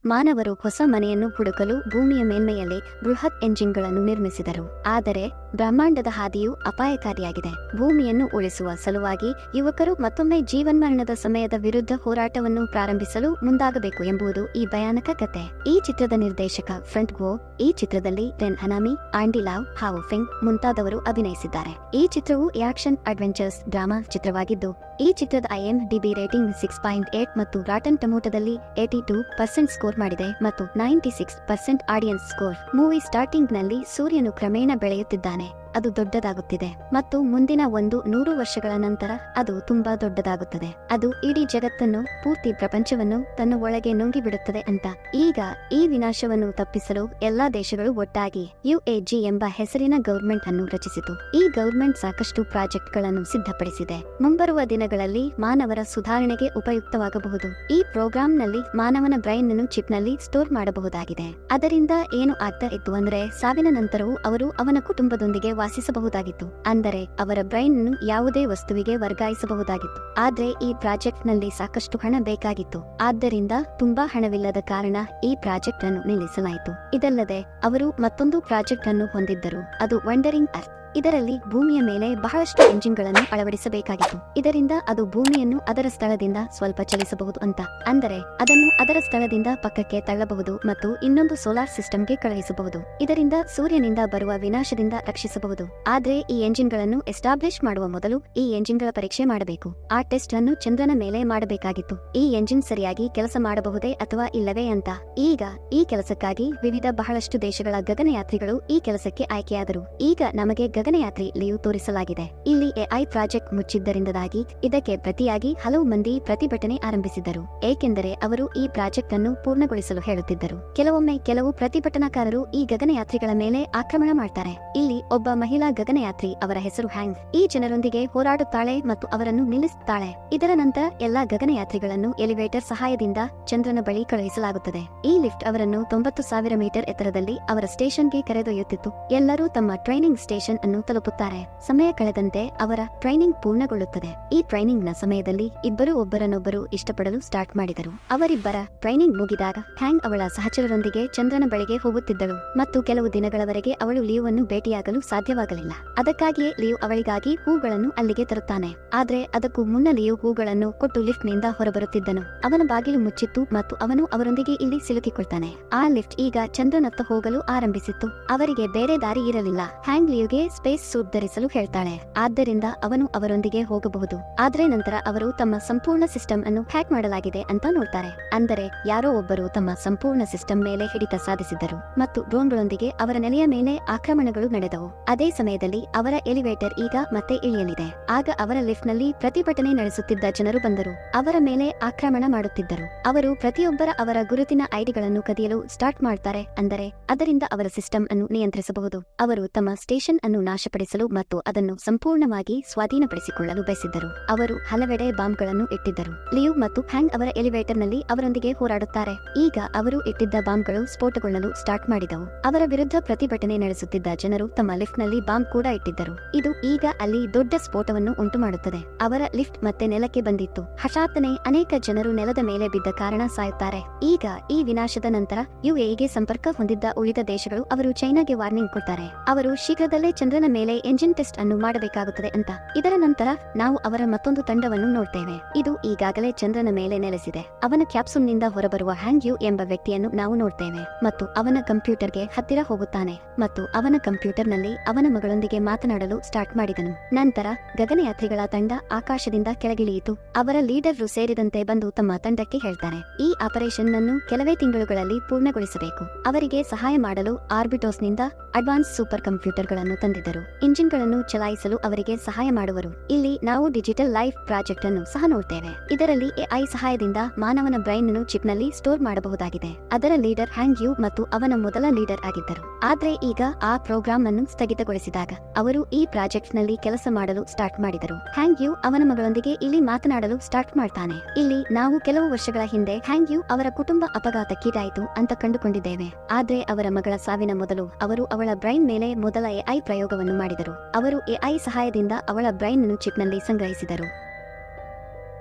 ಮಾನವರು ಹೊಸ ಮನೆಯನ್ನು ಹುಡುಕಲು ಭೂಮಿಯ ಮೇಲ್ಮೈಯಲ್ಲಿ ಬೃಹತ್ ಎಂಜಿನ್ಗಳನ್ನು ನಿರ್ಮಿಸಿದರು ಆದರೆ ಬ್ರಹ್ಮಾಂಡದ ಹಾದಿಯು ಅಪಾಯಕಾರಿಯಾಗಿದೆ ಭೂಮಿಯನ್ನು ಉಳಿಸುವ ಸಲುವಾಗಿ ಯುವಕರು ಮತ್ತೊಮ್ಮೆ ಜೀವನ್ಮರಣದ ಸಮಯದ ವಿರುದ್ಧ ಹೋರಾಟವನ್ನು ಪ್ರಾರಂಭಿಸಲು ಮುಂದಾಗಬೇಕು ಎಂಬುದು ಈ ಭಯಾನಕ ಕತೆ ಈ ಚಿತ್ರದ ನಿರ್ದೇಶಕ ಫ್ರಂಟ್ ಗೋ ಈ ಚಿತ್ರದಲ್ಲಿ ರೆನ್ ಹನಾಮಿ ಆಂಡಿ ಲಾವ್ ಹಾವು ಫಿಂಗ್ ಮುಂತಾದವರು ಅಭಿನಯಿಸಿದ್ದಾರೆ ಈ ಚಿತ್ರವು ಆಕ್ಷನ್ ಅಡ್ವೆಂಚರ್ಸ್ ಡ್ರಾಮಾ ಚಿತ್ರವಾಗಿದ್ದು ಈ ಚಿತ್ರದ IMDb rating six point eight ಮತ್ತು ರಾಟನ್ ಟೊಮೋಟದಲ್ಲಿ ಏಟಿ ಟೂ ಪರ್ಸೆಂಟ್ ಸ್ಕೋರ್ ಮಾಡಿದೆ ಮತ್ತು ninety six percent audience score movie starting ನಲ್ಲಿ ಸೂರ್ಯನು ಕ್ರಮೇಣ ಬೆಳೆಯುತ್ತಿದ್ದಾನೆ ಅದು ದೊಡ್ಡದಾಗುತ್ತಿದೆ ಮತ್ತು ಮುಂದಿನ ಒಂದು ನೂರು ವರ್ಷಗಳ ನಂತರ ಅದು ತುಂಬಾ ದೊಡ್ಡದಾಗುತ್ತದೆ ಅದು ಇಡೀ ಜಗತ್ತನ್ನು ಪೂರ್ತಿ ಪ್ರಪಂಚವನ್ನು ತನ್ನ ಒಳಗೆ ನುಂಗಿಬಿಡುತ್ತದೆ ಅಂತ ಈಗ ಈ ವಿನಾಶವನ್ನು ತಪ್ಪಿಸಲು ಎಲ್ಲಾ ದೇಶಗಳು ಒಟ್ಟಾಗಿ ಯುಎಜಿ ಎಂಬ ಹೆಸರಿನ ಗೌರ್ಮೆಂಟ್ ಅನ್ನು ರಚಿಸಿತು ಈ ಗೌರ್ಮೆಂಟ್ ಸಾಕಷ್ಟು ಪ್ರಾಜೆಕ್ಟ್ಗಳನ್ನು ಸಿದ್ಧಪಡಿಸಿದೆ ಮುಂಬರುವ ದಿನಗಳಲ್ಲಿ ಮಾನವರ ಸುಧಾರಣೆಗೆ ಉಪಯುಕ್ತವಾಗಬಹುದು ಈ ಪ್ರೋಗ್ರಾಂನಲ್ಲಿ ಮಾನವನ ಬ್ರೈನ್ ಅನ್ನು ಚಿಪ್ನಲ್ಲಿ ಸ್ಟೋರ್ ಮಾಡಬಹುದಾಗಿದೆ ಅದರಿಂದ ಏನು ಆಗ್ತಾ ಇತ್ತು ಅಂದ್ರೆ ಸಾವಿನ ನಂತರವೂ ಅವರು ಅವನ ಕುಟುಂಬದೊಂದಿಗೆ ವಾಸಿಸಬಹುದಾಗಿತ್ತು ಅಂದರೆ ಅವರ ಬ್ರೈನ್ ಅನ್ನು ಯಾವುದೇ ವಸ್ತುವಿಗೆ ವರ್ಗಾಯಿಸಬಹುದಾಗಿತ್ತು ಆದ್ರೆ ಈ ಪ್ರಾಜೆಕ್ಟ್ ನಲ್ಲಿ ಸಾಕಷ್ಟು ಹಣ ಬೇಕಾಗಿತ್ತು ಆದ್ದರಿಂದ ತುಂಬಾ ಹಣವಿಲ್ಲದ ಕಾರಣ ಈ ಪ್ರಾಜೆಕ್ಟ್ ಅನ್ನು ನಿಲ್ಲಿಸಲಾಯಿತು ಇದಲ್ಲದೆ ಅವರು ಮತ್ತೊಂದು ಪ್ರಾಜೆಕ್ಟ್ ಅನ್ನು ಹೊಂದಿದ್ದರು ಅದು ವಂಡರಿಂಗ್ ಅರ್ತ್ ಇದರಲ್ಲಿ ಭೂಮಿಯ ಮೇಲೆ ಬಹಳಷ್ಟು ಎಂಜಿನ್ಗಳನ್ನು ಅಳವಡಿಸಬೇಕಾಗಿತ್ತು ಇದರಿಂದ ಅದು ಭೂಮಿಯನ್ನು ಅದರ ಸ್ಥಳದಿಂದ ಸ್ವಲ್ಪ ಚಲಿಸಬಹುದು ಅಂತ ಅಂದರೆ ಅದನ್ನು ಅದರ ಸ್ಥಳದಿಂದ ಪಕ್ಕಕ್ಕೆ ತಳ್ಳಬಹುದು ಮತ್ತು ಇನ್ನೊಂದು ಸೋಲಾರ್ ಸಿಸ್ಟಮ್ಗೆ ಕಳುಹಿಸಬಹುದು ಇದರಿಂದ ಸೂರ್ಯನಿಂದ ಬರುವ ವಿನಾಶದಿಂದ ರಕ್ಷಿಸಬಹುದು ಆದ್ರೆ ಈ ಎಂಜಿನ್ಗಳನ್ನು ಎಸ್ಟಾಬ್ಲಿಷ್ ಮಾಡುವ ಮೊದಲು ಈ ಎಂಜಿನ್ಗಳ ಪರೀಕ್ಷೆ ಮಾಡಬೇಕು ಆ ಟೆಸ್ಟ್ ಅನ್ನು ಚಂದ್ರನ ಮೇಲೆ ಮಾಡಬೇಕಾಗಿತ್ತು ಈ ಎಂಜಿನ್ ಸರಿಯಾಗಿ ಕೆಲಸ ಮಾಡಬಹುದೇ ಅಥವಾ ಇಲ್ಲವೇ ಅಂತ ಈಗ ಈ ಕೆಲಸಕ್ಕಾಗಿ ವಿವಿಧ ಬಹಳಷ್ಟು ದೇಶಗಳ ಗಗನಯಾತ್ರಿಗಳು ಈ ಕೆಲಸಕ್ಕೆ ಆಯ್ಕೆಯಾದರು ಈಗ ನಮಗೆ ಗಗನಯಾತ್ರಿ ಲಿಯು ತೋರಿಸಲಾಗಿದೆ ಇಲ್ಲಿ ಎಐ ಪ್ರಾಜೆಕ್ಟ್ ಮುಚ್ಚಿದ್ದರಿಂದಾಗಿ ಇದಕ್ಕೆ ಪ್ರತಿಯಾಗಿ ಹಲವು ಮಂದಿ ಪ್ರತಿಭಟನೆ ಆರಂಭಿಸಿದ್ದರು ಏಕೆಂದರೆ ಅವರು ಈ ಪ್ರಾಜೆಕ್ಟ್ ಅನ್ನು ಪೂರ್ಣಗೊಳಿಸಲು ಹೇಳುತ್ತಿದ್ದರು ಕೆಲವೊಮ್ಮೆ ಕೆಲವು ಪ್ರತಿಭಟನಾಕಾರರು ಈ ಗಗನಯಾತ್ರಿಗಳ ಮೇಲೆ ಆಕ್ರಮಣ ಮಾಡ್ತಾರೆ ಇಲ್ಲಿ ಒಬ್ಬ ಮಹಿಳಾ ಗಗನಯಾತ್ರಿ ಅವರ ಹೆಸರು ಹ್ಯಾಂಗ್ ಈ ಜನರೊಂದಿಗೆ ಹೋರಾಡುತ್ತಾಳೆ ಮತ್ತು ಅವರನ್ನು ನಿಲ್ಲಿಸುತ್ತಾಳೆ ಇದರ ನಂತರ ಎಲ್ಲಾ ಗಗನಯಾತ್ರಿಗಳನ್ನು ಎಲಿವೇಟರ್ ಸಹಾಯದಿಂದ ಚಂದ್ರನ ಬಳಿ ಕಳುಹಿಸಲಾಗುತ್ತದೆ ಈ ಲಿಫ್ಟ್ ಅವರನ್ನು ತೊಂಬತ್ತು ಸಾವಿರ ಮೀಟರ್ ಎತ್ತರದಲ್ಲಿ ಅವರ ಸ್ಟೇಷನ್ಗೆ ಕರೆದೊಯ್ಯುತ್ತಿತ್ತು ಎಲ್ಲರೂ ತಮ್ಮ ಟ್ರೈನಿಂಗ್ ಸ್ಟೇಷನ್ ಅನ್ನು ತಲುಪುತ್ತಾರೆ ಸಮಯ ಕಳೆದಂತೆ ಅವರ ಟ್ರೈನಿಂಗ್ ಪೂರ್ಣಗೊಳ್ಳುತ್ತದೆ ಈ ಟ್ರೈನಿಂಗ್ ನ ಸಮಯದಲ್ಲಿ ಇಬ್ಬರು ಒಬ್ಬರನ್ನೊಬ್ಬರು ಇಷ್ಟಪಡಲು ಸ್ಟಾರ್ಟ್ ಮಾಡಿದರು ಅವರಿಬ್ಬರ ಟ್ರೈನಿಂಗ್ ಮುಗಿದಾಗ ಹ್ಯಾಂಗ್ ಅವಳ ಸಹಚರರೊಂದಿಗೆ ಚಂದ್ರನ ಬಳಿಗೆ ಹೋಗುತ್ತಿದ್ದಳು ಮತ್ತು ಕೆಲವು ದಿನಗಳವರೆಗೆ ಅವಳು ಲಿಯುವನ್ನು ಭೇಟಿಯಾಗಲು ಸಾಧ್ಯವಾಗಲಿಲ್ಲ ಅದಕ್ಕಾಗಿಯೇ ಲಿಯು ಅವಳಿಗಾಗಿ ಹೂಗಳನ್ನು ಅಲ್ಲಿಗೆ ತರುತ್ತಾನೆ ಆದ್ರೆ ಅದಕ್ಕೂ ಮುನ್ನ ಲಿಯು ಹೂಗಳನ್ನು ಕೊಟ್ಟು ಲಿಫ್ಟ್ ನಿಂದ ಹೊರಬರುತ್ತಿದ್ದನು ಅವನ ಬಾಗಿಲು ಮುಚ್ಚಿತ್ತು ಮತ್ತು ಅವನು ಅವರೊಂದಿಗೆ ಇಲ್ಲಿ ಸಿಲುಕಿಕೊಳ್ತಾನೆ ಆ ಲಿಫ್ಟ್ ಈಗ ಚಂದ್ರನತ್ತ ಹೋಗಲು ಆರಂಭಿಸಿತ್ತು ಅವರಿಗೆ ಬೇರೆ ದಾರಿ ಇರಲಿಲ್ಲ ಹ್ಯಾಂಗ್ ಲಿಯುಗೆ ಸ್ಪೇಸ್ ಸೂಟ್ ಧರಿಸಲು ಹೇಳ್ತಾಳೆ ಆದ್ದರಿಂದ ಅವನು ಅವರೊಂದಿಗೆ ಹೋಗಬಹುದು ಆದ್ರೆ ನಂತರ ಅವರು ತಮ್ಮ ಸಂಪೂರ್ಣ ಸಿಸ್ಟಮ್ ಅನ್ನು ಹ್ಯಾಕ್ ಮಾಡಲಾಗಿದೆ ಅಂತ ನೋಡ್ತಾರೆ ಅಂದರೆ ಯಾರೋ ಒಬ್ಬರು ತಮ್ಮ ಸಂಪೂರ್ಣ ಸಿಸ್ಟಮ್ ಮೇಲೆ ಹಿಡಿತ ಸಾಧಿಸಿದ್ದರು ಮತ್ತು ಡ್ರೋನ್ಗಳೊಂದಿಗೆ ಅವರ ನೆಲೆಯ ಮೇಲೆ ಆಕ್ರಮಣಗಳು ನಡೆದವು ಅದೇ ಸಮಯದಲ್ಲಿ ಅವರ ಎಲಿವೇಟರ್ ಈಗ ಮತ್ತೆ ಇಳಿಯಲಿದೆ ಆಗ ಅವರ ಲಿಫ್ಟ್ ನಲ್ಲಿ ಪ್ರತಿಭಟನೆ ನಡೆಸುತ್ತಿದ್ದ ಜನರು ಬಂದರು ಅವರ ಮೇಲೆ ಆಕ್ರಮಣ ಮಾಡುತ್ತಿದ್ದರು ಅವರು ಪ್ರತಿಯೊಬ್ಬರ ಅವರ ಗುರುತಿನ ಐಡಿಗಳನ್ನು ಕದಿಯಲು ಸ್ಟಾರ್ಟ್ ಮಾಡ್ತಾರೆ ಅಂದರೆ ಅದರಿಂದ ಅವರ ಸಿಸ್ಟಮ್ ಅನ್ನು ನಿಯಂತ್ರಿಸಬಹುದು ಅವರು ತಮ್ಮ ಸ್ಟೇಷನ್ ಅನ್ನು ನಾಶಪಡಿಸಲು ಮತ್ತು ಅದನ್ನು ಸಂಪೂರ್ಣವಾಗಿ ಸ್ವಾಧೀನಪಡಿಸಿಕೊಳ್ಳಲು ಬಯಸಿದ್ದರು ಅವರು ಹಲವೆಡೆ ಬಾಂಬ್ಗಳನ್ನು ಇಟ್ಟಿದ್ದರು ಲಿಯು ಮತ್ತು ಹ್ಯಾಂಗ್ ಅವರ ಎಲಿವೇಟರ್ ನಲ್ಲಿ ಅವರೊಂದಿಗೆ ಹೋರಾಡುತ್ತಾರೆ ಈಗ ಅವರು ಇಟ್ಟಿದ್ದ ಬಾಂಬ್ಗಳು ಸ್ಫೋಟಗೊಳ್ಳಲು ಸ್ಟಾರ್ಟ್ ಮಾಡಿದವು ಅವರ ವಿರುದ್ಧ ಪ್ರತಿಭಟನೆ ನಡೆಸುತ್ತಿದ್ದ ಜನರು ತಮ್ಮ ಲಿಫ್ಟ್ ನಲ್ಲಿ ಬಾಂಬ್ ಕೂಡ ಇಟ್ಟಿದ್ದರು ಇದು ಈಗ ಅಲ್ಲಿ ದೊಡ್ಡ ಸ್ಫೋಟವನ್ನು ಉಂಟು ಮಾಡುತ್ತದೆ ಅವರ ಲಿಫ್ಟ್ ಮತ್ತೆ ನೆಲಕ್ಕೆ ಬಂದಿತ್ತು ಹಠಾತ್ತನೆ ಅನೇಕ ಜನರು ನೆಲದ ಮೇಲೆ ಬಿದ್ದ ಕಾರಣ ಸಾಯುತ್ತಾರೆ ಈಗ ಈ ವಿನಾಶದ ನಂತರ ಯುಎಇಗೆ ಸಂಪರ್ಕ ಹೊಂದಿದ್ದ ಉಳಿದ ದೇಶಗಳು ಅವರು ಚೈನಾಗೆ ವಾರ್ನಿಂಗ್ ಕೊಡ್ತಾರೆ ಅವರು ಶೀಘ್ರದಲ್ಲೇ ಚಂದ್ರನ ಮೇಲೆ ಎಂಜಿನ್ ಟೆಸ್ಟ್ ಅನ್ನು ಮಾಡಬೇಕಾಗುತ್ತದೆ ಅಂತ ಇದರ ನಂತರ ನಾವು ಅವರ ಮತ್ತೊಂದು ತಂಡವನ್ನು ನೋಡ್ತೇವೆ ಇದು ಈಗಾಗಲೇ ಚಂದ್ರನ ಮೇಲೆ ನೆಲೆಸಿದೆ ಅವನ ಕ್ಯಾಪ್ಸುಲ್ನಿಂದ ಹೊರಬರುವ ಹ್ಯಾಂಗ್ ಯು ಎಂಬ ವ್ಯಕ್ತಿಯನ್ನು ನಾವು ನೋಡ್ತೇವೆ ಮತ್ತು ಅವನ ಕಂಪ್ಯೂಟರ್ಗೆ ಹತ್ತಿರ ಹೋಗುತ್ತಾನೆ ಮತ್ತು ಅವನ ಕಂಪ್ಯೂಟರ್ನಲ್ಲಿ ಅವನ ಮಗಳೊಂದಿಗೆ ಮಾತನಾಡಲು ಸ್ಟಾರ್ಟ್ ಮಾಡಿದನು ನಂತರ ಗಗನಯಾತ್ರಿಗಳ ತಂಡ ಆಕಾಶದಿಂದ ಕೆಳಗಿಳಿಯಿತು ಅವರ ಲೀಡರ್ರು ಸೇರಿದಂತೆ ಬಂದು ತಮ್ಮ ತಂಡಕ್ಕೆ ಹೇಳ್ತಾರೆ ಈ ಆಪರೇಷನ್ ಅನ್ನು ಕೆಲವೇ ತಿಂಗಳುಗಳಲ್ಲಿ ಪೂರ್ಣಗೊಳಿಸಬೇಕು ಅವರಿಗೆ ಸಹಾಯ ಮಾಡಲು ಆರ್ಬಿಟೋಸ್ನಿಂದ ಅಡ್ವಾನ್ಸ್ ಸೂಪರ್ ಕಂಪ್ಯೂಟರ್ಗಳನ್ನು ತಂದಿದ್ದರು ಇಂಜಿನ್ಗಳನ್ನು ಚಲಾಯಿಸಲು ಅವರಿಗೆ ಸಹಾಯ ಮಾಡುವರು ಇಲ್ಲಿ ನಾವು ಡಿಜಿಟಲ್ ಲೈಫ್ ಪ್ರಾಜೆಕ್ಟ್ ಅನ್ನು ಸಹ ನೋಡ್ತೇವೆ ಇದರಲ್ಲಿ ಎಐ ಸಹಾಯದಿಂದ ಮಾನವನ ಬ್ರೈನ್ ಅನ್ನು ಚಿಪ್ನಲ್ಲಿ ಸ್ಟೋರ್ ಮಾಡಬಹುದಾಗಿದೆ ಅದರ ಲೀಡರ್ ಹ್ಯಾಂಗ್ ಯು ಮತ್ತು ಅವನ ಮೊದಲ ಲೀಡರ್ ಆಗಿದ್ದರು ಆದ್ರೆ ಈಗ ಆ ಪ್ರೋಗ್ರಾಮ್ ಅನ್ನು ಸ್ಥಗಿತಗೊಳಿಸಿದಾಗ ಅವರು ಈ ಪ್ರಾಜೆಕ್ಟ್ ನಲ್ಲಿ ಕೆಲಸ ಮಾಡಲು ಸ್ಟಾರ್ಟ್ ಮಾಡಿದರು ಹ್ಯಾಂಗ್ ಯು ಅವನ ಮಗಳೊಂದಿಗೆ ಇಲ್ಲಿ ಮಾತನಾಡಲು ಸ್ಟಾರ್ಟ್ ಮಾಡ್ತಾನೆ ಇಲ್ಲಿ ನಾವು ಕೆಲವು ವರ್ಷಗಳ ಹಿಂದೆ ಹ್ಯಾಂಗ್ ಯು ಅವರ ಕುಟುಂಬ ಅಪಘಾತಕ್ಕೀಡಾಯಿತು ಅಂತ ಕಂಡುಕೊಂಡಿದ್ದೇವೆ ಆದ್ರೆ ಅವರ ಮಗಳ ಸಾವಿನ ಮೊದಲು ಅವರು ಅವಳ ಬ್ರೈನ್ ಮೇಲೆ ಮೊದಲ ಎಐ ಪ್ರಯೋಗವನ್ನು ಮಾಡಿದರು ಅವರು ಎಐ ಸಹಾಯದಿಂದ ಅವಳ ಬ್ರೈನ್ ಅನ್ನು ಚಿಪ್ನಲ್ಲಿ ಸಂಗ್ರಹಿಸಿದರು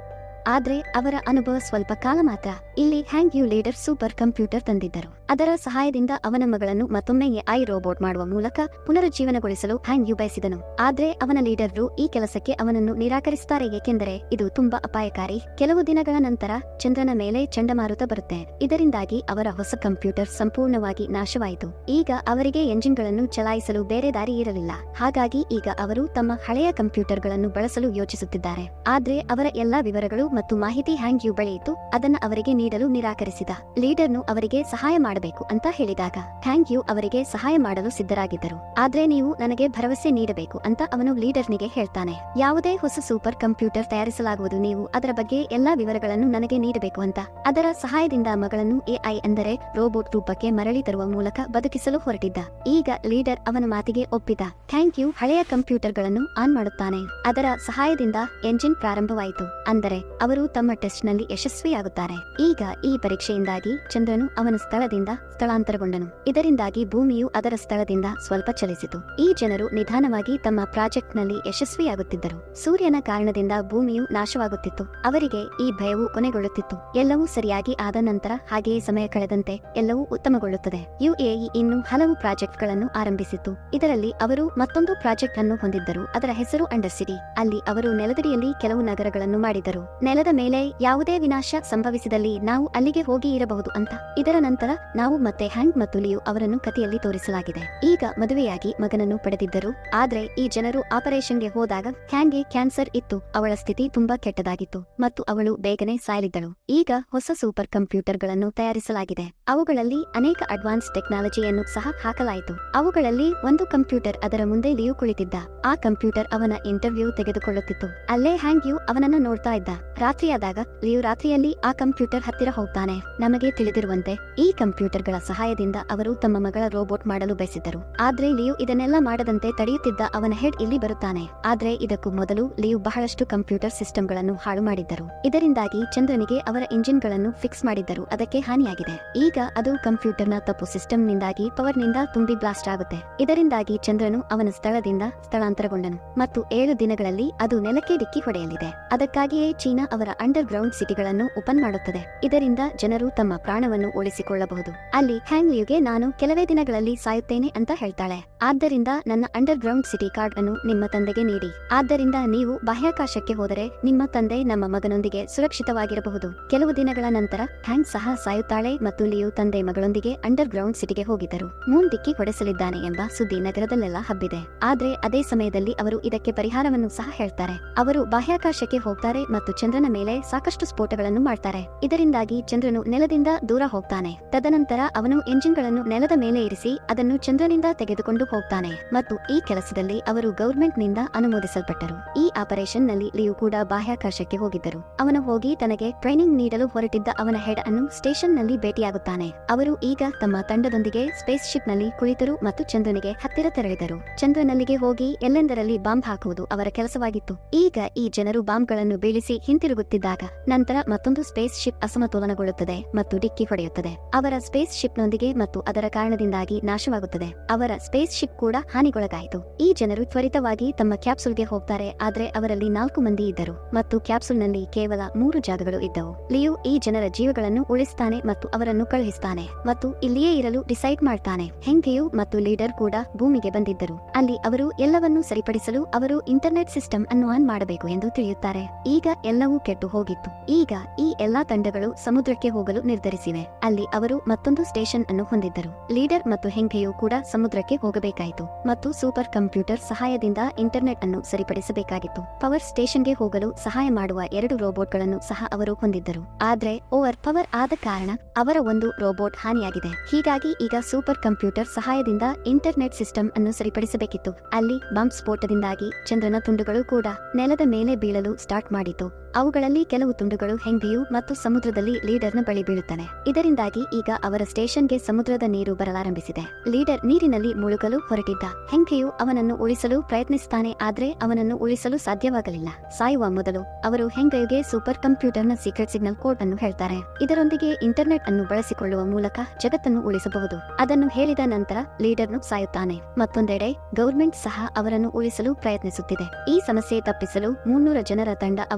ಆದ್ರೆ ಅವರ ಅನುಭವ ಸ್ವಲ್ಪ ಕಾಲ ಮಾತ್ರ ಇಲ್ಲಿ Hang Yu leader super computer ತಂದಿದ್ದರು ಅದರ ಸಹಾಯದಿಂದ ಅವನ ಮಗಳನ್ನು ಮತ್ತೊಮ್ಮೆ ಎಐ ರೋಬೋಟ್ ಮಾಡುವ ಮೂಲಕ ಪುನರುಜ್ಜೀವನಗೊಳಿಸಲು ಹ್ಯಾಂಗ್ ಯು ಬಯಸಿದನು ಆದ್ರೆ ಅವನ ಲೀಡರ್ರು ಈ ಕೆಲಸಕ್ಕೆ ಅವನನ್ನು ನಿರಾಕರಿಸುತ್ತಾರೆ ಏಕೆಂದರೆ ಇದು ತುಂಬಾ ಅಪಾಯಕಾರಿ ಕೆಲವು ದಿನಗಳ ನಂತರ ಚಂದ್ರನ ಮೇಲೆ ಚಂಡಮಾರುತ ಬರುತ್ತೆ ಇದರಿಂದಾಗಿ ಅವರ ಹೊಸ ಕಂಪ್ಯೂಟರ್ ಸಂಪೂರ್ಣವಾಗಿ ನಾಶವಾಯಿತು ಈಗ ಅವರಿಗೆ ಎಂಜಿನ್ಗಳನ್ನು ಚಲಾಯಿಸಲು ಬೇರೆ ದಾರಿ ಇರಲಿಲ್ಲ ಹಾಗಾಗಿ ಈಗ ಅವರು ತಮ್ಮ ಹಳೆಯ ಕಂಪ್ಯೂಟರ್ಗಳನ್ನು ಬಳಸಲು ಯೋಚಿಸುತ್ತಿದ್ದಾರೆ ಆದ್ರೆ ಅವರ ಎಲ್ಲಾ ವಿವರಗಳು ಮತ್ತು ಮಾಹಿತಿ ಹ್ಯಾಂಗ್ ಯು ಬಳಿ ಇತ್ತು ಅದನ್ನ ಅವರಿಗೆ ನೀಡಲು ನಿರಾಕರಿಸಿದ ಲೀಡರ್ನು ಅವರಿಗೆ ಸಹಾಯ ಮಾಡಬೇಕು ಅಂತ ಹೇಳಿದಾಗ ಹ್ಯಾಂಗ್ ಯು ಅವರಿಗೆ ಸಹಾಯ ಮಾಡಲು ಸಿದ್ಧರಾಗಿದ್ದರು ಆದ್ರೆ ನೀವು ನನಗೆ ಭರವಸೆ ನೀಡಬೇಕು ಅಂತ ಅವನು ಲೀಡರ್ನಿಗೆ ಹೇಳ್ತಾನೆ ಯಾವುದೇ ಹೊಸ ಸೂಪರ್ ಕಂಪ್ಯೂಟರ್ ತಯಾರಿಸಲಾಗುವುದು ನೀವು ಅದರ ಬಗ್ಗೆ ಎಲ್ಲಾ ವಿವರಗಳನ್ನು ನನಗೆ ನೀಡಬೇಕು ಅಂತ ಅದರ ಸಹಾಯದಿಂದ ಮಗಳನ್ನು ಎಐ ಅಂದರೆ ರೋಬೋಟ್ ರೂಪಕ್ಕೆ ಮರಳಿ ತರುವ ಮೂಲಕ ಬದುಕಿಸಲು ಹೊರಟಿದ್ದ ಈಗ ಲೀಡರ್ ಅವನ ಮಾತಿಗೆ ಒಪ್ಪಿದ ಥ್ಯಾಂಕ್ ಯು ಹಳೆಯ ಕಂಪ್ಯೂಟರ್ಗಳನ್ನು ಆನ್ ಮಾಡುತ್ತಾನೆ ಅದರ ಸಹಾಯದಿಂದ ಎಂಜಿನ್ ಪ್ರಾರಂಭವಾಯಿತು ಅಂದರೆ ಅವರು ತಮ್ಮ ಟೆಸ್ಟ್ ನಲ್ಲಿ ಯಶಸ್ವಿಯಾಗುತ್ತಾರೆ ಈಗ ಈ ಪರೀಕ್ಷೆಯಿಂದಾಗಿ ಚಂದ್ರನು ಅವನ ಸ್ಥಳದಿಂದ ಸ್ಥಳಾಂತರಗೊಂಡನು ಇದರಿಂದಾಗಿ ಭೂಮಿಯು ಅದರ ಸ್ಥಳದಿಂದ ಸ್ವಲ್ಪ ಚಲಿಸಿತು ಈ ಜನರು ನಿಧಾನವಾಗಿ ತಮ್ಮ ಪ್ರಾಜೆಕ್ಟ್ ನಲ್ಲಿ ಯಶಸ್ವಿಯಾಗುತ್ತಿದ್ದರು ಸೂರ್ಯನ ಕಾರಣದಿಂದ ಭೂಮಿಯು ನಾಶವಾಗುತ್ತಿತ್ತು ಅವರಿಗೆ ಈ ಭಯವು ಕೊನೆಗೊಳ್ಳುತ್ತಿತ್ತು ಎಲ್ಲವೂ ಸರಿಯಾಗಿ ಆದ ನಂತರ ಹಾಗೆಯೇ ಸಮಯ ಕಳೆದಂತೆ ಎಲ್ಲವೂ ಉತ್ತಮಗೊಳ್ಳುತ್ತದೆ ಯುಎಇ ಇನ್ನು ಹಲವು ಪ್ರಾಜೆಕ್ಟ್ ಗಳನ್ನು ಆರಂಭಿಸಿತು ಇದರಲ್ಲಿ ಅವರು ಮತ್ತೊಂದು ಪ್ರಾಜೆಕ್ಟ್ ಅನ್ನು ಹೊಂದಿದ್ದರು ಅದರ ಹೆಸರು ಅಂಡರ್ ಸಿಟಿ ಅಲ್ಲಿ ಅವರು ನೆಲದಡಿಯಲ್ಲಿ ಕೆಲವು ನಗರಗಳನ್ನು ಮಾಡಿದರು ನೆಲದ ಮೇಲೆ ಯಾವುದೇ ವಿನಾಶ ಸಂಭವಿಸಿದಲ್ಲಿ ನಾವು ಅಲ್ಲಿಗೆ ಹೋಗಿ ಇರಬಹುದು ಅಂತ ಇದರ ನಂತರ ನಾವು ಮತ್ತೆ ಹ್ಯಾಂಗ್ ಮತ್ತು ಲಿಯು ಅವರನ್ನು ಕಥೆಯಲ್ಲಿ ತೋರಿಸಲಾಗಿದೆ ಈಗ ಮದುವೆಯಾಗಿ ಮಗನನ್ನು ಪಡೆದಿದ್ದರು ಆದ್ರೆ ಈ ಜನರು ಆಪರೇಷನ್ಗೆ ಹೋದಾಗ ಹ್ಯಾಂಗ್ಗೆ ಕ್ಯಾನ್ಸರ್ ಇತ್ತು ಅವಳ ಸ್ಥಿತಿ ತುಂಬಾ ಕೆಟ್ಟದಾಗಿತ್ತು ಮತ್ತು ಅವಳು ಬೇಗನೆ ಸಾಯಲಿದ್ದಳು ಈಗ ಹೊಸ ಸೂಪರ್ ಕಂಪ್ಯೂಟರ್ಗಳನ್ನು ತಯಾರಿಸಲಾಗಿದೆ ಅವುಗಳಲ್ಲಿ ಅನೇಕ ಅಡ್ವಾನ್ಸ್ ಟೆಕ್ನಾಲಜಿಯನ್ನು ಸಹ ಹಾಕಲಾಯಿತು ಅವುಗಳಲ್ಲಿ ಒಂದು ಕಂಪ್ಯೂಟರ್ ಅದರ ಮುಂದೆ ಲಿಯು ಕುಳಿತಿದ್ದ ಆ ಕಂಪ್ಯೂಟರ್ ಅವನ ಇಂಟರ್ವ್ಯೂ ತೆಗೆದುಕೊಳ್ಳುತ್ತಿತ್ತು ಅಲ್ಲೇ ಹ್ಯಾಂಗ್ ಯು ಅವನನ್ನ ನೋಡ್ತಾ ಇದ್ದ ರಾತ್ರಿಯಾದಾಗ ಲಿಯು ರಾತ್ರಿಯಲ್ಲಿ ಆ ಕಂಪ್ಯೂಟರ್ ಹತ್ತಿರ ಹೋಗ್ತಾನೆ ನಮಗೆ ತಿಳಿದಿರುವಂತೆ ಈ ಕಂಪ್ಯೂಟರ್ಗಳ ಸಹಾಯದಿಂದ ಅವರು ತಮ್ಮ ಮಗಳ ರೋಬೋಟ್ ಮಾಡಲು ಬಯಸಿದ್ದರು ಆದ್ರೆ ಲಿಯು ಇದನ್ನೆಲ್ಲ ಮಾಡದಂತೆ ತಡೆಯುತ್ತಿದ್ದ ಅವನ ಹೆಡ್ ಇಲ್ಲಿ ಬರುತ್ತಾನೆ ಆದ್ರೆ ಇದಕ್ಕೂ ಮೊದಲು ಲಿಯು ಬಹಳಷ್ಟು ಕಂಪ್ಯೂಟರ್ ಸಿಸ್ಟಮ್ಗಳನ್ನು ಹಾಳು ಮಾಡಿದ್ದರು ಇದರಿಂದಾಗಿ ಚಂದ್ರನಿಗೆ ಅವರ ಇಂಜಿನ್ಗಳನ್ನು ಫಿಕ್ಸ್ ಮಾಡಿದ್ದರು ಅದಕ್ಕೆ ಹಾನಿಯಾಗಿದೆ ಈಗ ಅದು ಕಂಪ್ಯೂಟರ್ನ ತಪ್ಪು ಸಿಸ್ಟಮ್ನಿಂದಾಗಿ ಪವರ್ನಿಂದ ತುಂಬಿ ಬ್ಲಾಸ್ಟ್ ಆಗುತ್ತೆ ಇದರಿಂದಾಗಿ ಚಂದ್ರನು ಅವನ ಸ್ಥಳದಿಂದ ಸ್ಥಳಾಂತರಗೊಂಡನು ಮತ್ತು ಏಳು ದಿನಗಳಲ್ಲಿ ಅದು ನೆಲಕ್ಕೆ ಡಿಕ್ಕಿ ಹೊಡೆಯಲಿದೆ ಅದಕ್ಕಾಗಿಯೇ ಚೀನಾ ಅವರ ಅಂಡರ್ ಗ್ರೌಂಡ್ ಸಿಟಿಗಳನ್ನು ಓಪನ್ ಮಾಡುತ್ತದೆ ಇದರಿಂದ ಜನರು ತಮ್ಮ ಪ್ರಾಣವನ್ನು ಉಳಿಸಿಕೊಳ್ಳಬಹುದು ಅಲ್ಲಿ ಹ್ಯಾಂಗ್ ಲಿಯುಗೆ ನಾನು ಕೆಲವೇ ದಿನಗಳಲ್ಲಿ ಸಾಯುತ್ತೇನೆ ಅಂತ ಹೇಳ್ತಾಳೆ ಆದ್ದರಿಂದ ನನ್ನ ಅಂಡರ್ ಗ್ರೌಂಡ್ ಸಿಟಿ ಕಾರ್ಡ್ ಅನ್ನು ನಿಮ್ಮ ತಂದೆಗೆ ನೀಡಿ ಆದ್ದರಿಂದ ನೀವು ಬಾಹ್ಯಾಕಾಶಕ್ಕೆ ಹೋದರೆ ನಿಮ್ಮ ತಂದೆ ನಮ್ಮ ಮಗನೊಂದಿಗೆ ಸುರಕ್ಷಿತವಾಗಿರಬಹುದು ಕೆಲವು ದಿನಗಳ ನಂತರ ಹ್ಯಾಂಗ್ ಸಹ ಸಾಯುತ್ತಾಳೆ ಮತ್ತು ಲಿಯು ತಂದೆ ಮಗಳೊಂದಿಗೆ ಅಂಡರ್ ಗ್ರೌಂಡ್ ಸಿಟಿಗೆ ಹೋಗಿದ್ದರು ಮೂನ್ ಡಿಕ್ಕಿ ಹೊಡೆಸಲಿದ್ದಾನೆ ಎಂಬ ಸುದ್ದಿ ನಗರದಲ್ಲೆಲ್ಲ ಹಬ್ಬಿದೆ ಆದ್ರೆ ಅದೇ ಸಮಯದಲ್ಲಿ ಅವರು ಇದಕ್ಕೆ ಪರಿಹಾರವನ್ನು ಸಹ ಹೇಳ್ತಾರೆ ಅವರು ಬಾಹ್ಯಾಕಾಶಕ್ಕೆ ಹೋಗ್ತಾರೆ ಮತ್ತು ಚಂದ್ರನ ಮೇಲೆ ಸಾಕಷ್ಟು ಸ್ಫೋಟಗಳನ್ನು ಮಾಡ್ತಾರೆ ಇದರಿಂದಾಗಿ ಚಂದ್ರನು ನೆಲದಿಂದ ದೂರ ಹೋಗ್ತಾನೆ ತದನಂತರ ಅವನು ಎಂಜಿನ್ಗಳನ್ನು ನೆಲದ ಮೇಲೆ ಇರಿಸಿ ಅದನ್ನು ಚಂದ್ರನಿಂದ ತೆಗೆದುಕೊಂಡು ಹೋಗ್ತಾನೆ ಮತ್ತು ಈ ಕೆಲಸದಲ್ಲಿ ಅವರು ಗೌರ್ಮೆಂಟ್ ನಿಂದ ಅನುಮೋದಿಸಲ್ಪಟ್ಟರು ಈ ಆಪರೇಷನ್ ನಲ್ಲಿ ಲಿಯು ಕೂಡ ಬಾಹ್ಯಾಕಾಶಕ್ಕೆ ಹೋಗಿದ್ದರು ಅವನು ಹೋಗಿ ತನಗೆ ಟ್ರೈನಿಂಗ್ ನೀಡಲು ಹೊರಟಿದ್ದ ಅವನ ಹೆಡ್ ಅನ್ನು ಸ್ಟೇಷನ್ ನಲ್ಲಿ ಭೇಟಿಯಾಗುತ್ತಾನೆ ಅವರು ಈಗ ತಮ್ಮ ತಂಡದೊಂದಿಗೆ ಸ್ಪೇಸ್ ಶಿಪ್ ನಲ್ಲಿ ಕುಳಿತರು ಮತ್ತು ಚಂದ್ರನಿಗೆ ಹತ್ತಿರ ತೆರಳಿದರು ಚಂದ್ರನಲ್ಲಿಗೆ ಹೋಗಿ ಎಲ್ಲೆಂದರಲ್ಲಿ ಬಾಂಬ್ ಹಾಕುವುದು ಅವರ ಕೆಲಸವಾಗಿತ್ತು ಈಗ ಈ ಜನರು ಬಾಂಬ್ಗಳನ್ನು ಬೀಳಿಸಿ ಹಿಂತಿರುಗುತ್ತಿದ್ದಾಗ ನಂತರ ಮತ್ತೊಂದು ಸ್ಪೇಸ್ ಶಿಪ್ ಅಸಮತೋಲನಗೊಳ್ಳುತ್ತದೆ ಮತ್ತು ಡಿಕ್ಕಿ ಹೊಡೆಯುತ್ತದೆ ಅವರ ಸ್ಪೇಸ್ ಶಿಪ್ನೊಂದಿಗೆ ಮತ್ತು ಅದರ ಕಾರಣದಿಂದಾಗಿ ನಾಶವಾಗುತ್ತದೆ ಅವರ ಸ್ಪೇಸ್ ಶಿಪ್ ಕೂಡ ಹಾನಿಗೊಳಗಾಯಿತು ಈ ಜನರು ತ್ವರಿತವಾಗಿ ತಮ್ಮ ಕ್ಯಾಪ್ಸುಲ್ಗೆ ಹೋಗ್ತಾರೆ ಆದ್ರೆ ಅವರಲ್ಲಿ ನಾಲ್ಕು ಮಂದಿ ಇದ್ದರು ಮತ್ತು ಕ್ಯಾಪ್ಸುಲ್ನಲ್ಲಿ ಕೇವಲ ಮೂರು ಜಾಗಗಳು ಇದ್ದವು ಲಿಯು ಈ ಜನರ ಜೀವಗಳನ್ನು ಉಳಿಸ್ತಾನೆ ಮತ್ತು ಅವರನ್ನು ಕಳುಹಿಸ್ತಾನೆ ಮತ್ತು ಇಲ್ಲಿಯೇ ಇರಲು ಡಿಸೈಡ್ ಮಾಡ್ತಾನೆ ಹೆಂಗೆಯು ಮತ್ತು ಲೀಡರ್ ಕೂಡ ಭೂಮಿಗೆ ಬಂದಿದ್ದರು ಅಲ್ಲಿ ಅವರು ಎಲ್ಲವನ್ನೂ ಸರಿಪಡಿಸಲು ಅವರು ಇಂಟರ್ನೆಟ್ ಸಿಸ್ಟಮ್ ಅನ್ನು ಆನ್ ಮಾಡಬೇಕು ಎಂದು ತಿಳಿಯುತ್ತಾರೆ ಈಗ ಎಲ್ಲವೂ ಕೆಟ್ಟು ಹೋಗಿತ್ತು ಈಗ ಈ ಎಲ್ಲಾ ತಂಡಗಳು ಸಮುದ್ರಕ್ಕೆ ಹೋಗಲು ನಿರ್ಧರಿಸಿವೆ ಅಲ್ಲಿ ಅವರು ಮತ್ತೊಂದು ಸ್ಟೇಷನ್ ಅನ್ನು ಹೊಂದಿದ್ದರು ಲೀಡರ್ ಮತ್ತು ಹೆಂಗೆಯು ಕೂಡ ಸಮುದ್ರಕ್ಕೆ ಹೋಗಬೇಕಾಯಿತು ಮತ್ತು ಸೂಪರ್ ಕಂಪ್ಯೂಟರ್ ಸಹಾಯದಿಂದ ಇಂಟರ್ನೆಟ್ ಅನ್ನು ಸರಿಪಡಿಸಬೇಕಾಗಿತ್ತು ಪವರ್ ಸ್ಟೇಷನ್ಗೆ ಹೋಗಲು ಸಹಾಯ ಮಾಡುವ ಎರಡು ರೋಬೋಟ್ಗಳನ್ನು ಸಹ ಅವರು ಹೊಂದಿದ್ದರು ಆದ್ರೆ ಓವರ್ ಪವರ್ ಆದ ಕಾರಣ ಅವರ ಒಂದು ರೋಬೋಟ್ ಹಾನಿಯಾಗಿದೆ ಹೀಗಾಗಿ ಈಗ ಸೂಪರ್ ಕಂಪ್ಯೂಟರ್ ಸಹಾಯದಿಂದ ಇಂಟರ್ನೆಟ್ ಸಿಸ್ಟಮ್ ಅನ್ನು ಸರಿಪಡಿಸಬೇಕಿತ್ತು ಅಲ್ಲಿ ಬಾಂಬ್ ಸ್ಫೋಟದಿಂದಾಗಿ ಚಂದ್ರನ ತುಂಡುಗಳು ಕೂಡ ನೆಲದ ಮೇಲೆ ಬೀಳಲು ಸ್ಟಾರ್ಟ್ ಮಾಡಿತು ಅವುಗಳಲ್ಲಿ ಕೆಲವು ತುಂಡುಗಳು ಹೆಂಗೆಯು ಮತ್ತು ಸಮುದ್ರದಲ್ಲಿ ಲೀಡರ್ನ ಬಳಿ ಬೀಳುತ್ತವೆ ಇದರಿಂದಾಗಿ ಈಗ ಅವರ ಸ್ಟೇಷನ್ಗೆ ಸಮುದ್ರದ ನೀರು ಬರಲಾರಂಭಿಸಿದೆ ಲೀಡರ್ ನೀರಿನಲ್ಲಿ ಮುಳುಗಲು ಹೊರಟಿದ್ದ ಹೆಂಗೆಯು ಅವನನ್ನು ಉಳಿಸಲು ಪ್ರಯತ್ನಿಸುತ್ತಾನೆ ಆದ್ರೆ ಅವನನ್ನು ಉಳಿಸಲು ಸಾಧ್ಯವಾಗಲಿಲ್ಲ ಸಾಯುವ ಮೊದಲು ಅವರು ಹೆಂಗೆಯುಗೆ ಸೂಪರ್ ಕಂಪ್ಯೂಟರ್ನ ಸೀಕ್ರೆಟ್ ಸಿಗ್ನಲ್ ಕೋಡ್ ಅನ್ನು ಹೇಳ್ತಾರೆ ಇದರೊಂದಿಗೆ ಇಂಟರ್ನೆಟ್ ಅನ್ನು ಬಳಸಿಕೊಳ್ಳುವ ಮೂಲಕ ಜಗತ್ತನ್ನು ಉಳಿಸಬಹುದು ಅದನ್ನು ಹೇಳಿದ ನಂತರ ಲೀಡರ್ನು ಸಾಯುತ್ತಾನೆ ಮತ್ತೊಂದೆಡೆ ಗೌರ್ಮೆಂಟ್ ಸಹ ಅವರನ್ನು ಉಳಿಸಲು ಪ್ರಯತ್ನಿಸುತ್ತಿದೆ ಈ ಸಮಸ್ಯೆ ತಪ್ಪಿಸಲು ಮುನ್ನೂರ ಜನರ ತಂಡ ಅವರನ್ನು ಬಾಹ್ಯ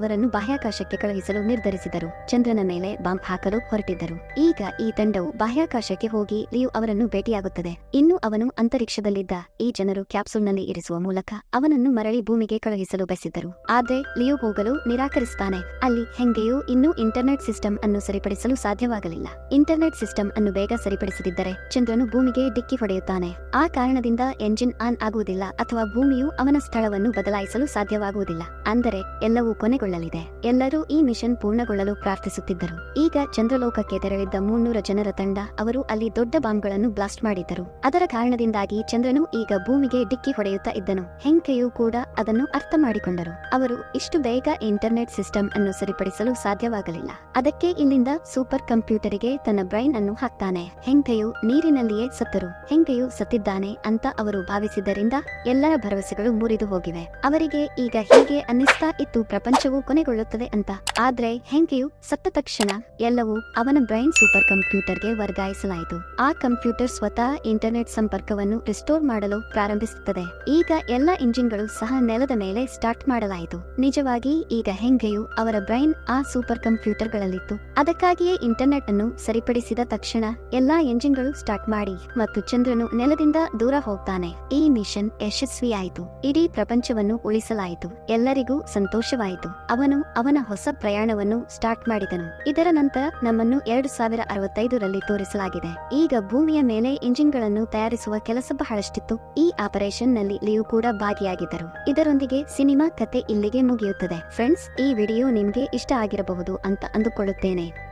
ಬಾಹ್ಯಾಕಾಶಕ್ಕೆ ಕಳುಹಿಸಲು ನಿರ್ಧರಿಸಿದರು ಚಂದ್ರನ ಮೇಲೆ ಬಾಂಬ್ ಹಾಕಲು ಹೊರಟಿದ್ದರು ಈಗ ಈ ತಂಡವು ಬಾಹ್ಯಾಕಾಶಕ್ಕೆ ಹೋಗಿ ಲಿಯು ಅವರನ್ನು ಭೇಟಿಯಾಗುತ್ತದೆ ಇನ್ನು ಅವನು ಅಂತರಿಕ್ಷದಲ್ಲಿದ್ದ ಈ ಜನರು ಕ್ಯಾಪ್ಸೂಲ್ನಲ್ಲಿ ಇರಿಸುವ ಮೂಲಕ ಅವನನ್ನು ಮರಳಿ ಭೂಮಿಗೆ ಕಳುಹಿಸಲು ಬಯಸಿದ್ದರು ಆದ್ರೆ ಲಿಯು ಹೋಗಲು ನಿರಾಕರಿಸುತ್ತಾನೆ ಅಲ್ಲಿ ಹೆಂಗೆಯೂ ಇನ್ನೂ ಇಂಟರ್ನೆಟ್ ಸಿಸ್ಟಮ್ ಅನ್ನು ಸರಿಪಡಿಸಲು ಸಾಧ್ಯವಾಗಲಿಲ್ಲ ಇಂಟರ್ನೆಟ್ ಸಿಸ್ಟಮ್ ಅನ್ನು ಬೇಗ ಸರಿಪಡಿಸದಿದ್ದರೆ ಚಂದ್ರನು ಭೂಮಿಗೆ ಡಿಕ್ಕಿ ಹೊಡೆಯುತ್ತಾನೆ ಆ ಕಾರಣದಿಂದ ಎಂಜಿನ್ ಆನ್ ಆಗುವುದಿಲ್ಲ ಅಥವಾ ಭೂಮಿಯು ಅವನ ಸ್ಥಳವನ್ನು ಬದಲಾಯಿಸಲು ಸಾಧ್ಯವಾಗುವುದಿಲ್ಲ ಅಂದರೆ ಎಲ್ಲವೂ ಕೊನೆಗೊಳ್ಳಲಿದೆ ಎಲ್ಲರೂ ಈ ಮಿಷನ್ ಪೂರ್ಣಗೊಳ್ಳಲು ಪ್ರಾರ್ಥಿಸುತ್ತಿದ್ದರು ಈಗ ಚಂದ್ರಲೋಕಕ್ಕೆ ತೆರಳಿದ್ದ ಮುನ್ನೂರ ಜನರ ತಂಡ ಅವರು ಅಲ್ಲಿ ದೊಡ್ಡ ಬಾಂಬ್ಗಳನ್ನು ಬ್ಲಾಸ್ಟ್ ಮಾಡಿದ್ದರು ಅದರ ಕಾರಣದಿಂದಾಗಿ ಚಂದ್ರನು ಈಗ ಭೂಮಿಗೆ ಡಿಕ್ಕಿ ಹೊಡೆಯುತ್ತಾ ಇದ್ದನು ಹೆಂಕೆಯು ಕೂಡ ಅದನ್ನು ಅರ್ಥ ಮಾಡಿಕೊಂಡರು ಅವರು ಇಷ್ಟು ಬೇಗ ಇಂಟರ್ನೆಟ್ ಸಿಸ್ಟಮ್ ಅನ್ನು ಸರಿಪಡಿಸಲು ಸಾಧ್ಯವಾಗಲಿಲ್ಲ ಅದಕ್ಕೆ ಇಲ್ಲಿಂದ ಸೂಪರ್ ಕಂಪ್ಯೂಟರಿಗೆ ತನ್ನ ಬ್ರೈನ್ ಅನ್ನು ಹಾಕ್ತಾನೆ ಹೆಂಕೆಯು ನೀರಿನಲ್ಲಿಯೇ ಸತ್ತರು ಹೆಂಕೆಯು ಸತ್ತಿದ್ದಾನೆ ಅಂತ ಅವರು ಭಾವಿಸಿದ್ದರಿಂದ ಎಲ್ಲರ ಭರವಸೆಗಳು ಮುರಿದು ಹೋಗಿವೆ ಅವರಿಗೆ ಈಗ ಹೀಗೆ ಅನ್ನಿಸ್ತಾ ಇತ್ತು ಪ್ರಪಂಚವು ಕೊನೆಗೊಳ್ಳುತ್ತದೆ ಅಂತ ಆದ್ರೆ ಹೆಂಕೆಯು ಸತ್ತ ತಕ್ಷಣ ಎಲ್ಲವೂ ಅವನ ಬ್ರೈನ್ ಸೂಪರ್ ಕಂಪ್ಯೂಟರ್ಗೆ ವರ್ಗಾಯಿಸಲಾಯಿತು ಆ ಕಂಪ್ಯೂಟರ್ ಸ್ವತಃ ಇಂಟರ್ನೆಟ್ ಸಂಪರ್ಕವನ್ನು ರಿಸ್ಟೋರ್ ಮಾಡಲು ಪ್ರಾರಂಭಿಸುತ್ತದೆ ಈಗ ಎಲ್ಲ ಇಂಜಿನ್ಗಳು ಸಹ ನೆಲದ ಮೇಲೆ ಸ್ಟಾರ್ಟ್ ಮಾಡಲಾಯಿತು ನಿಜವಾಗಿ ಈಗ ಹೆಂಗೆಯು ಅವರ ಬ್ರೈನ್ ಆ ಸೂಪರ್ ಕಂಪ್ಯೂಟರ್ಗಳಲ್ಲಿತ್ತು ಅದಕ್ಕಾಗಿಯೇ ಇಂಟರ್ನೆಟ್ ಅನ್ನು ಸರಿಪಡಿಸಿದ ತಕ್ಷಣ ಎಲ್ಲಾ ಎಂಜಿನ್ಗಳು ಸ್ಟಾರ್ಟ್ ಮಾಡಿ ಮತ್ತು ಚಂದ್ರನು ನೆಲದಿಂದ ದೂರ ಹೋಗ್ತಾನೆ ಈ ಮಿಷನ್ ಯಶಸ್ವಿಯಾಯಿತು ಇಡೀ ಪ್ರಪಂಚವನ್ನು ಉಳಿಸಲಾಯಿತು ಎಲ್ಲರಿಗೂ ಸಂತೋಷವಾಯಿತು ಅವನು ಅವನ ಹೊಸ ಪ್ರಯಾಣವನ್ನು ಸ್ಟಾರ್ಟ್ ಮಾಡಿದನು ಇದರ ನಂತರ ನಮ್ಮನ್ನು ಎರಡು ಸಾವಿರ ಅರವತ್ತೈದರಲ್ಲಿ ತೋರಿಸಲಾಗಿದೆ ಈಗ ಭೂಮಿಯ ಮೇಲೆ ಇಂಜಿನ್ಗಳನ್ನು ತಯಾರಿಸುವ ಕೆಲಸ ಬಹಳಷ್ಟಿತ್ತು ಈ ಆಪರೇಷನ್ ನಲ್ಲಿ ಲಿಯು ಕೂಡ ಭಾಗಿಯಾಗಿದ್ದರು ಇದರೊಂದಿಗೆ ಸಿನಿಮಾ ಕತೆ ಇಲ್ಲಿಗೆ ಮುಗಿಯುತ್ತದೆ ಫ್ರೆಂಡ್ಸ್ ಈ ವಿಡಿಯೋ ನಿಮ್ಗೆ ಇಷ್ಟ ಆಗಿರಬಹುದು ಅಂತ ಅಂದುಕೊಳ್ಳುತ್ತೇನೆ